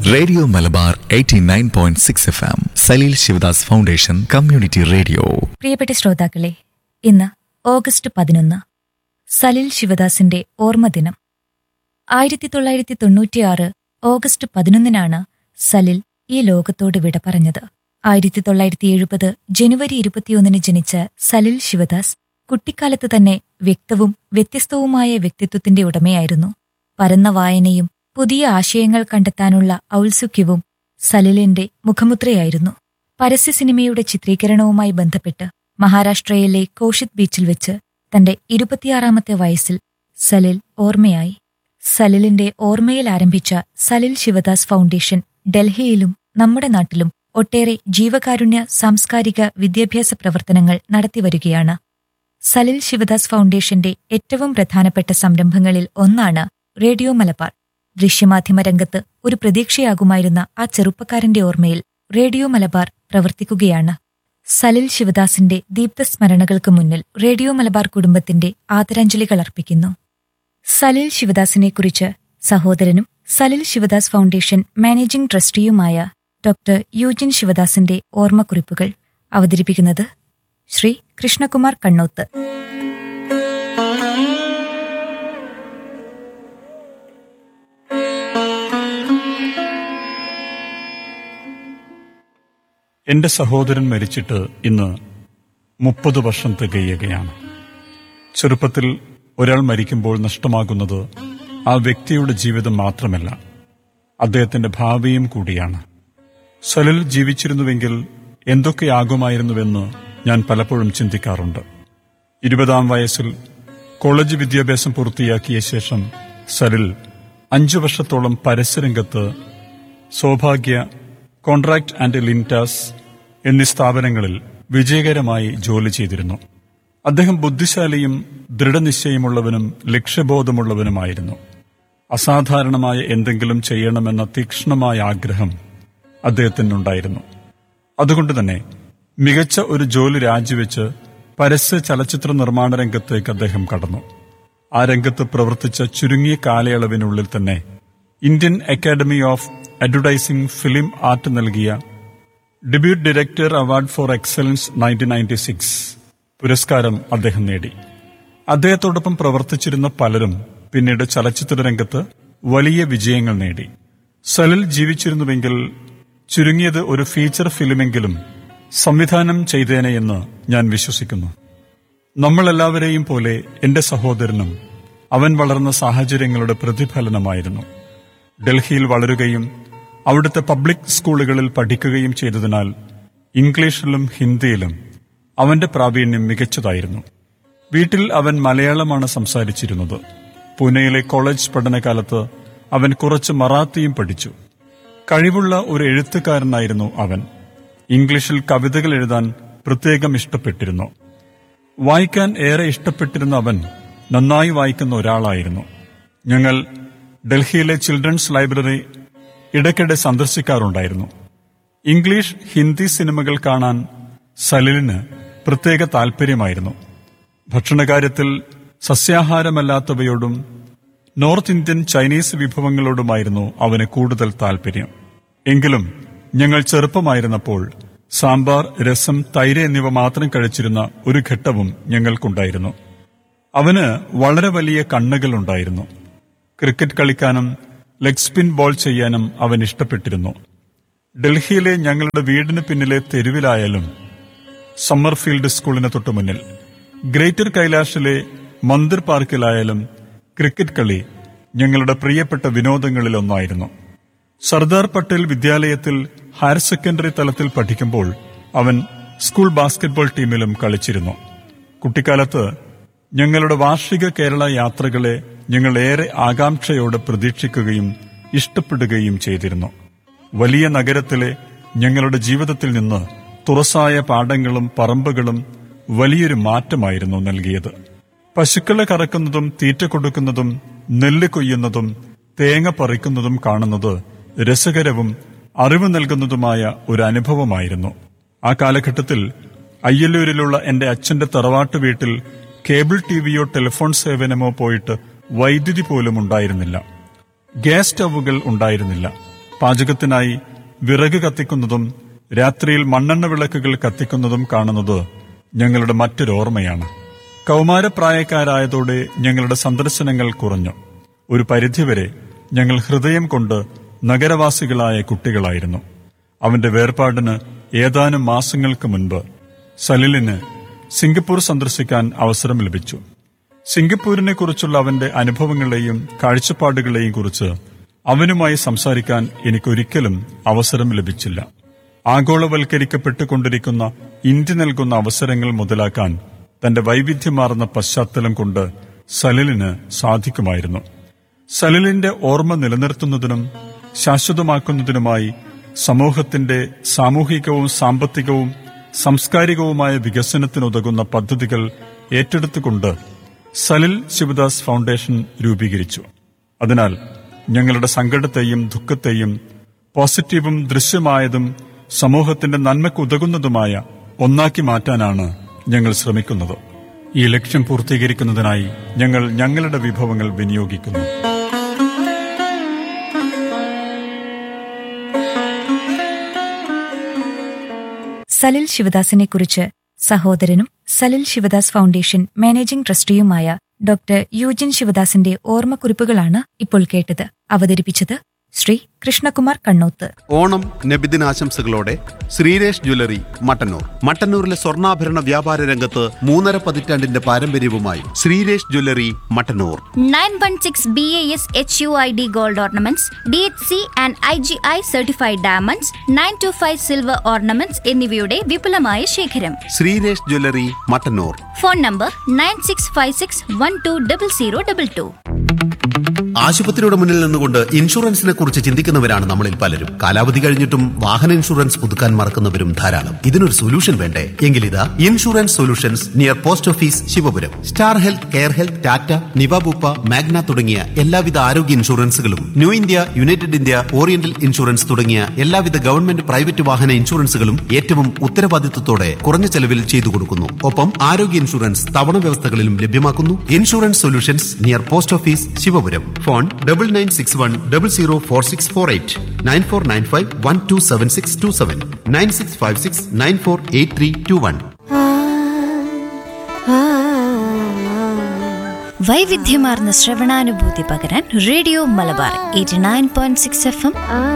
radio Malabar 89.6 point six F M Saleel Sivadas foundation community radio പ്രിയപ്പെട്ട ശ്രോതാക്കളെ ഇന്ന് ഓഗസ്റ്റ് പതിനൊന്ന് സലിൽ ശിവദാസിന്റെ ഓർമ്മദിനം ആയിരത്തി തൊള്ളായിരത്തി തൊണ്ണൂറ്റിയാറ് ഓഗസ്റ്റ് പതിനൊന്നിനാണ് സലിൽ ഈ ലോകത്തോട് വിട പറഞ്ഞത് ആയിരത്തി തൊള്ളായിരത്തി എഴുപത് ജനുവരി ഇരുപത്തിയൊന്നിന് ജനിച്ച സലിൽ ശിവദാസ് കുട്ടിക്കാലത്ത് തന്നെ വ്യക്തവും വ്യത്യസ്തവുമായ വ്യക്തിത്വത്തിന്റെ ഉടമയായിരുന്നു പരന്ന വായനയും പുതിയ ആശയങ്ങൾ കണ്ടെത്താനുള്ള ഔത്സുക്യവും സലിലിന്റെ മുഖമുദ്രയായിരുന്നു പരസ്യ സിനിമയുടെ ചിത്രീകരണവുമായി ബന്ധപ്പെട്ട് മഹാരാഷ്ട്രയിലെ കോഷിത് ബീച്ചിൽ വെച്ച് തന്റെ ഇരുപത്തിയാറാമത്തെ വയസ്സിൽ സലിൽ ഓർമ്മയായി സലിലിന്റെ ഓർമ്മയിൽ ആരംഭിച്ച സലിൽ ശിവദാസ് ഫൗണ്ടേഷൻ ഡൽഹിയിലും നമ്മുടെ നാട്ടിലും ഒട്ടേറെ ജീവകാരുണ്യ സാംസ്കാരിക വിദ്യാഭ്യാസ പ്രവർത്തനങ്ങൾ നടത്തിവരികയാണ് സലിൽ ശിവദാസ് ഫൗണ്ടേഷന്റെ ഏറ്റവും പ്രധാനപ്പെട്ട സംരംഭങ്ങളിൽ ഒന്നാണ് റേഡിയോ മലബാർ ദൃശ്യമാധ്യമ രംഗത്ത് ഒരു പ്രതീക്ഷയാകുമായിരുന്ന ആ ചെറുപ്പക്കാരന്റെ ഓർമ്മയിൽ റേഡിയോ മലബാർ പ്രവർത്തിക്കുകയാണ് സലിൽ ശിവദാസിന്റെ ദീപ്തസ്മരണകൾക്ക് മുന്നിൽ റേഡിയോ മലബാർ കുടുംബത്തിന്റെ ആദരാഞ്ജലികൾ അർപ്പിക്കുന്നു സലിൽ ശിവദാസിനെക്കുറിച്ച് സഹോദരനും സലിൽ ശിവദാസ് ഫൗണ്ടേഷൻ മാനേജിംഗ് ട്രസ്റ്റിയുമായ ഡോക്ടർ യൂജിൻ ശിവദാസിന്റെ ഓർമ്മക്കുറിപ്പുകൾ അവതരിപ്പിക്കുന്നത് ശ്രീ കൃഷ്ണകുമാർ കണ്ണോത്ത് എന്റെ സഹോദരൻ മരിച്ചിട്ട് ഇന്ന് മുപ്പത് വർഷം തികയുകയാണ് ചെറുപ്പത്തിൽ ഒരാൾ മരിക്കുമ്പോൾ നഷ്ടമാകുന്നത് ആ വ്യക്തിയുടെ ജീവിതം മാത്രമല്ല അദ്ദേഹത്തിന്റെ ഭാവിയും കൂടിയാണ് സലിൽ ജീവിച്ചിരുന്നുവെങ്കിൽ എന്തൊക്കെയാകുമായിരുന്നുവെന്ന് ഞാൻ പലപ്പോഴും ചിന്തിക്കാറുണ്ട് ഇരുപതാം വയസ്സിൽ കോളേജ് വിദ്യാഭ്യാസം പൂർത്തിയാക്കിയ ശേഷം സലിൽ അഞ്ചു വർഷത്തോളം പരസ്യരംഗത്ത് സൗഭാഗ്യ കോൺട്രാക്ട് ആൻഡ് ലിൻറ്റാസ് എന്നീ സ്ഥാപനങ്ങളിൽ വിജയകരമായി ജോലി ചെയ്തിരുന്നു അദ്ദേഹം ബുദ്ധിശാലിയും ദൃഢനിശ്ചയമുള്ളവനും ലക്ഷ്യബോധമുള്ളവനുമായിരുന്നു അസാധാരണമായ എന്തെങ്കിലും ചെയ്യണമെന്ന തീക്ഷ്ണമായ ആഗ്രഹം അദ്ദേഹത്തിനുണ്ടായിരുന്നു അതുകൊണ്ട് തന്നെ മികച്ച ഒരു ജോലി രാജിവെച്ച് പരസ്യ ചലച്ചിത്ര നിർമ്മാണ രംഗത്തേക്ക് അദ്ദേഹം കടന്നു ആ രംഗത്ത് പ്രവർത്തിച്ച ചുരുങ്ങിയ കാലയളവിനുള്ളിൽ തന്നെ Indian academy of advertising film art നൽകിയ debut director award for excellence nineteen ninety six പുരസ്കാരം അദ്ദേഹം നേടി അദ്ദേഹത്തോടൊപ്പം പ്രവർത്തിച്ചിരുന്ന പലരും പിന്നീട് ചലച്ചിത്ര രംഗത്ത് വലിയ വിജയങ്ങൾ നേടി സലിൽ ജീവിച്ചിരുന്നുവെങ്കിൽ ചുരുങ്ങിയത് ഒരു ഫീച്ചർ ഫിലിമെങ്കിലും സംവിധാനം ചെയ്തേനെയെന്ന് ഞാൻ വിശ്വസിക്കുന്നു നമ്മളെല്ലാവരെയും പോലെ എന്റെ സഹോദരനും അവൻ വളർന്ന സാഹചര്യങ്ങളുടെ പ്രതിഫലനമായിരുന്നു ഡൽഹിയിൽ വളരുകയും അവിടുത്തെ പബ്ലിക് സ്കൂളുകളിൽ പഠിക്കുകയും ചെയ്തതിനാൽ ഇംഗ്ലീഷിലും ഹിന്ദിയിലും അവന്റെ പ്രാവീണ്യം മികച്ചതായിരുന്നു വീട്ടിൽ അവൻ മലയാളമാണ് സംസാരിച്ചിരുന്നത് പൂനെയിലെ കോളേജ് പഠനകാലത്ത് അവൻ കുറച്ച് മറാത്തിയും പഠിച്ചു കഴിവുള്ള ഒരു എഴുത്തുകാരനായിരുന്നു അവൻ ഇംഗ്ലീഷിൽ കവിതകൾ എഴുതാൻ പ്രത്യേകം ഇഷ്ടപ്പെട്ടിരുന്നു വായിക്കാൻ ഏറെ ഇഷ്ടപ്പെട്ടിരുന്ന അവൻ നന്നായി വായിക്കുന്ന ഒരാളായിരുന്നു ഞങ്ങൾ ഡൽഹിയിലെ ചിൽഡ്രൻസ് ലൈബ്രറി ഇടയ്ക്കിടെ സന്ദർശിക്കാറുണ്ടായിരുന്നു ഇംഗ്ലീഷ് ഹിന്ദി സിനിമകൾ കാണാൻ സലിലിന് പ്രത്യേക താൽപ്പര്യമായിരുന്നു ഭക്ഷണകാര്യത്തിൽ സസ്യാഹാരമല്ലാത്തവയോടും നോർത്ത് ഇന്ത്യൻ ചൈനീസ് വിഭവങ്ങളോടുമായിരുന്നു അവന് കൂടുതൽ താൽപ്പര്യം എങ്കിലും ഞങ്ങൾ ചെറുപ്പമായിരുന്നപ്പോൾ സാമ്പാർ രസം തൈര് എന്നിവ മാത്രം കഴിച്ചിരുന്ന ഒരു ഘട്ടവും ഞങ്ങൾക്കുണ്ടായിരുന്നു അവന് വളരെ വലിയ കണ്ണുകളുണ്ടായിരുന്നു ക്രിക്കറ്റ് കളിക്കാനും ലെഗ് സ്പിൻ ബോൾ ചെയ്യാനും അവൻ ഇഷ്ടപ്പെട്ടിരുന്നു ഡൽഹിയിലെ ഞങ്ങളുടെ വീടിന് പിന്നിലെ തെരുവിലായാലും സമ്മർഫീൽഡ് സ്കൂളിന് തൊട്ടു മുന്നിൽ ഗ്രേറ്റർ കൈലാഷിലെ മന്ദിർ പാർക്കിലായാലും ക്രിക്കറ്റ് കളി ഞങ്ങളുടെ പ്രിയപ്പെട്ട വിനോദങ്ങളിലൊന്നായിരുന്നു സർദാർ പട്ടേൽ വിദ്യാലയത്തിൽ ഹയർ സെക്കൻഡറി തലത്തിൽ പഠിക്കുമ്പോൾ അവൻ സ്കൂൾ ബാസ്കറ്റ്ബോൾ ടീമിലും കളിച്ചിരുന്നു കുട്ടിക്കാലത്ത് ഞങ്ങളുടെ വാർഷിക കേരള യാത്രകളെ ഞങ്ങൾ ഏറെ ആകാംക്ഷയോടെ പ്രതീക്ഷിക്കുകയും ഇഷ്ടപ്പെടുകയും ചെയ്തിരുന്നു വലിയ നഗരത്തിലെ ഞങ്ങളുടെ ജീവിതത്തിൽ നിന്ന് തുറസായ പാടങ്ങളും പറമ്പുകളും വലിയൊരു മാറ്റമായിരുന്നു നൽകിയത് പശുക്കളെ കറക്കുന്നതും തീറ്റ കൊടുക്കുന്നതും നെല്ല് കൊയ്യുന്നതും തേങ്ങ പറിക്കുന്നതും കാണുന്നത് രസകരവും അറിവ് നൽകുന്നതുമായ ഒരു അനുഭവമായിരുന്നു ആ കാലഘട്ടത്തിൽ അയ്യല്ലൂരിലുള്ള എന്റെ അച്ഛന്റെ തറവാട്ട് വീട്ടിൽ കേബിൾ ടിവിയോ ടെലിഫോൺ സേവനമോ പോയിട്ട് വൈദ്യുതി പോലും ഉണ്ടായിരുന്നില്ല ഗ്യാസ് സ്റ്റൗവുകൾ ഉണ്ടായിരുന്നില്ല പാചകത്തിനായി വിറക് കത്തിക്കുന്നതും രാത്രിയിൽ മണ്ണെണ്ണ വിളക്കുകൾ കത്തിക്കുന്നതും കാണുന്നത് ഞങ്ങളുടെ മറ്റൊരു ഓർമ്മയാണ് കൗമാരപ്രായക്കാരായതോടെ ഞങ്ങളുടെ സന്ദർശനങ്ങൾ കുറഞ്ഞു ഒരു പരിധിവരെ ഞങ്ങൾ ഹൃദയം കൊണ്ട് നഗരവാസികളായ കുട്ടികളായിരുന്നു അവന്റെ വേർപാടിന് ഏതാനും മാസങ്ങൾക്ക് മുൻപ് സലിലിന് സിംഗപ്പൂർ സന്ദർശിക്കാൻ അവസരം ലഭിച്ചു സിംഗപ്പൂരിനെ കുറിച്ചുള്ള അവന്റെ അനുഭവങ്ങളെയും കാഴ്ചപ്പാടുകളെയും കുറിച്ച് അവനുമായി സംസാരിക്കാൻ എനിക്കൊരിക്കലും അവസരം ലഭിച്ചില്ല ആഗോളവൽക്കരിക്കപ്പെട്ടുകൊണ്ടിരിക്കുന്ന ഇന്ത്യ നൽകുന്ന അവസരങ്ങൾ മുതലാക്കാൻ തന്റെ വൈവിധ്യമാർന്ന പശ്ചാത്തലം കൊണ്ട് സലിലിന് സാധിക്കുമായിരുന്നു സലിലിന്റെ ഓർമ്മ നിലനിർത്തുന്നതിനും ശാശ്വതമാക്കുന്നതിനുമായി സമൂഹത്തിന്റെ സാമൂഹികവും സാമ്പത്തികവും സാംസ്കാരികവുമായ വികസനത്തിനുതകുന്ന പദ്ധതികൾ ഏറ്റെടുത്തുകൊണ്ട് സലിൽ ശിവദാസ് ഫൗണ്ടേഷൻ രൂപീകരിച്ചു അതിനാൽ ഞങ്ങളുടെ സങ്കടത്തെയും ദുഃഖത്തെയും പോസിറ്റീവും ദൃശ്യമായതും സമൂഹത്തിന്റെ നന്മയ്ക്കുതകുന്നതുമായ ഒന്നാക്കി മാറ്റാനാണ് ഞങ്ങൾ ശ്രമിക്കുന്നത് ഈ ലക്ഷ്യം പൂർത്തീകരിക്കുന്നതിനായി ഞങ്ങൾ ഞങ്ങളുടെ വിഭവങ്ങൾ വിനിയോഗിക്കുന്നു സലിൽ ശിവദാസിനെക്കുറിച്ച് സഹോദരനും സലിൽ ശിവദാസ് ഫൗണ്ടേഷൻ മാനേജിംഗ് ട്രസ്റ്റിയുമായ ഡോക്ടർ യൂജിൻ ശിവദാസിന്റെ ഓർമ്മക്കുറിപ്പുകളാണ് ഇപ്പോൾ കേട്ടത് അവതരിപ്പിച്ചത് ശ്രീ കൃഷ്ണകുമാർ കണ്ണോത്ത് ഓണം നബിദിനാശംസകളോടെ ശ്രീരേഷ് ജ്വല്ലറി മട്ടന്നൂർ മട്ടന്നൂരിലെ സ്വർണ്ണാഭരണ വ്യാപാര രംഗത്ത് മൂന്നര പതിറ്റാണ്ടിന്റെ പാരമ്പര്യവുമായി Sreeresh jewellery Mattannur 916 BAS HUID gold ornaments, DHC and IGI certified diamonds, 925 silver ornaments എന്നിവയുടെ വിപുലമായ ശേഖരം Sreeresh jewellery Mattannur phone number nine six five six one two double zero double two ആശുപത്രിയുടെ മുന്നിൽ നിന്നുകൊണ്ട് ഇൻഷുറൻസിനെ കുറിച്ച് ചിന്തിക്കുന്നവരാണ് നമ്മളിൽ പലരും കാലാവധി കഴിഞ്ഞിട്ടും വാഹന ഇൻഷുറൻസ് പുതുക്കാൻ മറക്കുന്നവരും ധാരാളം ഇതിനൊരു സൊല്യൂഷൻ വേണ്ടേ എങ്കിലിതാ insurance solutions near post office Sivapuram star health care health Tata Niva Bupa Magna തുടങ്ങിയ എല്ലാവിധ ആരോഗ്യ ഇൻഷുറൻസുകളും new India united India oriental insurance തുടങ്ങിയ എല്ലാവിധ ഗവൺമെന്റ് പ്രൈവറ്റ് വാഹന ഇൻഷുറൻസുകളും ഏറ്റവും ഉത്തരവാദിത്വത്തോടെ കുറഞ്ഞ ചെലവിൽ ചെയ്തു കൊടുക്കുന്നു ഒപ്പം ആരോഗ്യ ഇൻഷുറൻസ് തവണ വ്യവസ്ഥകളിലും ലഭ്യമാക്കുന്നു insurance solutions near post office Sivapuram phone double nine six one double zero four six four eight nine four nine five one two seven six two seven nine six five six nine four eight three two one വൈവിധ്യമാർന്ന ശ്രവണാനുഭൂതി പകരാൻ radio Malabar eighty nine point six F M